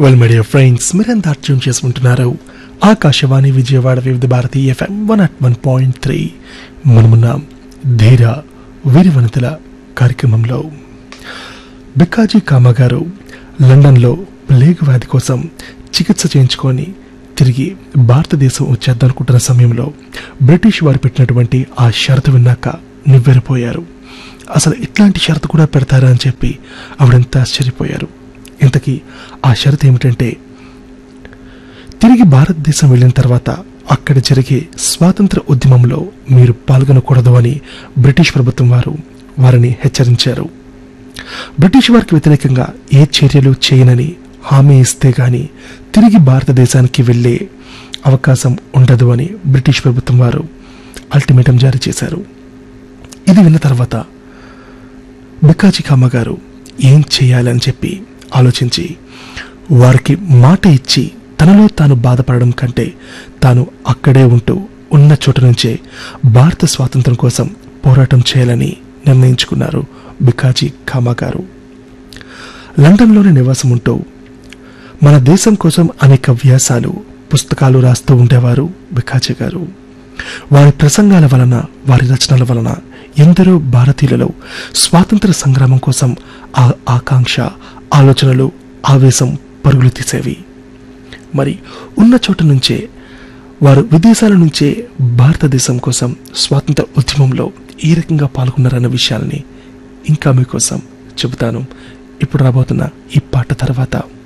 well media friends మీరంతా అర్థం చేసుకుంటున్నారు Akashvani Vijayawada Vividh Bharati FM one at one point three మనమున్నాం ధీర వీరివనితల కార్యక్రమంలో బిక్కాజీ కామా గారు లండన్లో ప్లేగ్ వ్యాధి కోసం చికిత్స చేయించుకొని తిరిగి భారతదేశం వచ్చేద్దనుకుంటున్న సమయంలో బ్రిటిష్ వారు పెట్టినటువంటి ఆ షరతు విన్నాక నివ్వెరపోయారు అసలు ఇట్లాంటి షరతు కూడా పెడతారా అని చెప్పి ఆవిడంతా ఆశ్చర్యపోయారు ఇంతకీ ఆ షరతు ఏమిటంటే తిరిగి భారతదేశం వెళ్ళిన తర్వాత అక్కడ జరిగే స్వాతంత్ర ఉద్యమంలో మీరు పాల్గొనకూడదు అని బ్రిటిష్ ప్రభుత్వం వారు వారిని హెచ్చరించారు బ్రిటిష్ వారికి వ్యతిరేకంగా ఏ చర్యలు చేయనని హామీ ఇస్తే గాని తిరిగి భారతదేశానికి వెళ్ళే అవకాశం ఉండదు అని బ్రిటిష్ ప్రభుత్వం వారు అల్టిమేటం జారీ చేశారు ఇది విన్న తర్వాత బికాజీ కామ గారు ఏం చేయాలని చెప్పి ఆలోచించి వారికి మాట ఇచ్చి తనలో తాను బాధపడడం కంటే తాను అక్కడే ఉంటూ ఉన్న చోట నుంచే భారత స్వాతంత్రం కోసం పోరాటం చేయాలని నిర్ణయించుకున్నారు బికాజీ కామా గారు లండన్లోని నివాసం ఉంటూ మన దేశం కోసం అనేక వ్యాసాలు పుస్తకాలు రాస్తూ ఉండేవారు బికాజీ గారు వారి ప్రసంగాల వలన వారి రచనల వలన ఎందరో భారతీయులలో స్వాతంత్ర సంగ్రామం కోసం ఆ ఆకాంక్ష ఆలోచనలు ఆవేశం పరుగులు తీసేవి మరి ఉన్న చోట నుంచే వారు విదేశాల నుంచే భారతదేశం కోసం స్వాతంత్ర ఉద్యమంలో ఏ రకంగా పాల్గొన్నారన్న విషయాల్ని ఇంకా మీకోసం చెబుతాను ఇప్పుడు రాబోతున్న ఈ పాట తర్వాత